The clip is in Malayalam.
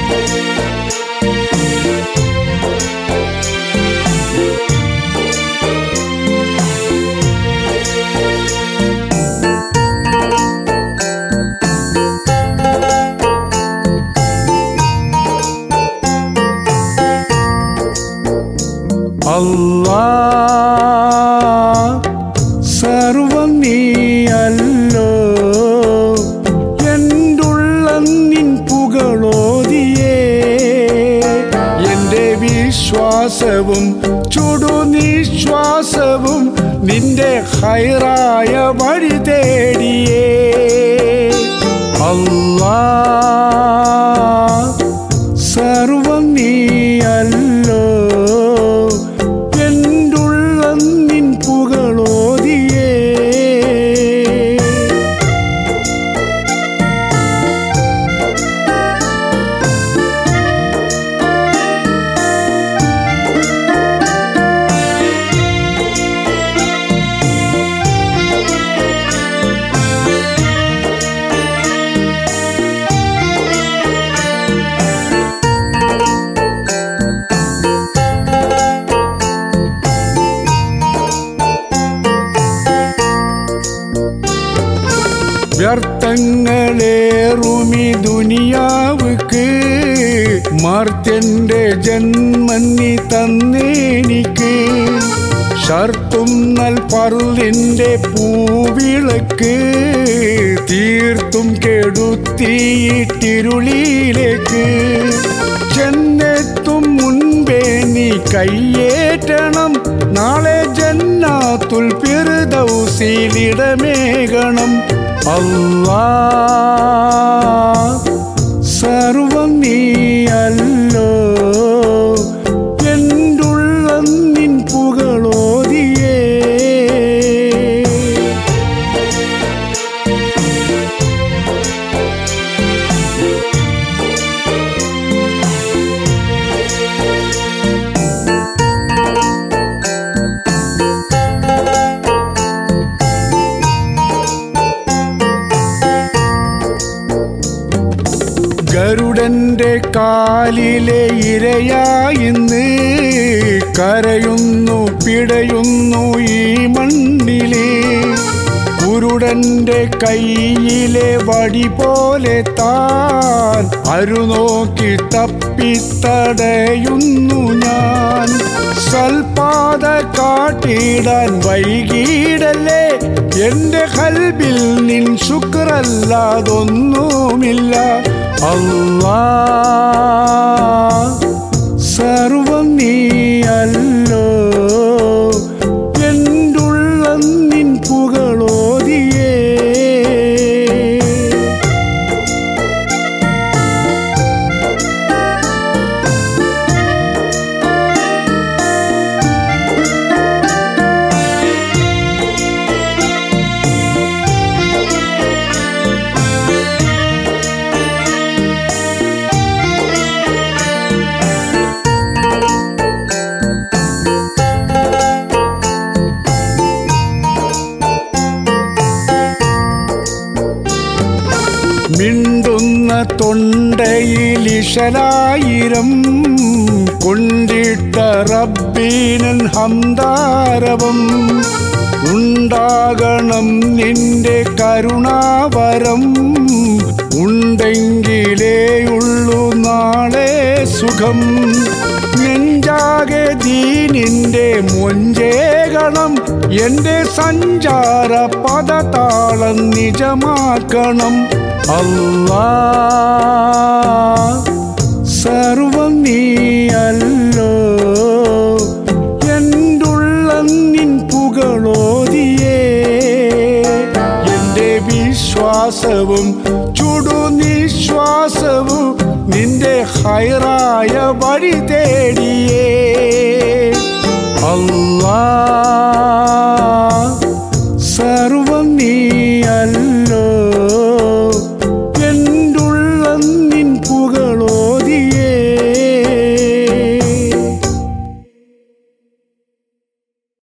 അല്ലാ സർവം നീയല്ലോ എന്തുള്ള നിൻ പുകളോതിയേ എന്റെ വിശ്വാസവും ചുടുനിശ്വാസവും നിന്റെ ഹൈറായ വഴി തേടിയേ അല്ലാ സർവം നീയല്ലോ എന്തുള്ള നിൻ പുകളോതിയേ വ്യർത്ഥങ്ങളേറുമി ദുനിയാവുക്ക് മർത്യന്റെ ജന്മന്നി തന്നേനിക്ക് ഷർത്തും നൽ പറുതിന്റെ പൂവിളക്ക് തീർത്തും കെടുത്തിയിട്ടിരുളിയിലേക്ക് ചെന്നെത്തും മുൻപേ നീ കയ്യേറ്റണം നാളെ ജന്നാത്തുൽ ഫിർദൗസിലിടമേകണം അല്ലാ സർവം നീയല്ലോ എന്തുള്ള നിൻ പുകളോതിയേ ഗരുഡന്റെ കാലിലെ ഇരയായിന്ന് കരയുന്നു പിടയുന്നു ഈ മണ്ണിലെ കുരുടന്റെ കയ്യിലെ വടി പോലെ താൻ അരുനോക്കി തപ്പിത്തടയുന്നു ഞാൻ സൽപാത കാട്ടിടാൻ വൈകിടല്ലേ എന്റെ കൽബിൽ നിൻ ശുക്രല്ലാതൊന്നുമില്ല അല്ലാ സർവം നീയല്ലോ എന്തുള്ള നിൻ പുകളോതിയേ മിണ്ടുന്ന തൊണ്ടയിൽ ഇഷലായിരം കൊണ്ടിട്ട റബ്ബീനൻ ഹംദാരവം ഉണ്ടാകണം നിന്റെ കരുണാവരം ഉണ്ടെങ്കിലേയുള്ളൂ നാളെ സുഖം നെഞ്ചാകെ ദീനിന്റെ മൊഞ്ചേകണം എന്റെ സഞ്ചാര പദതാളം നിജമാക്കണം അല്ലാ സർവം നീയല്ലോ എന്തുള്ള നിൻ പുകളോതിയേ എന്റെ വിശ്വാസവും ചുടുനിശ്വാസവും നിന്റെ ഹൈറായ വഴി തേടിയേ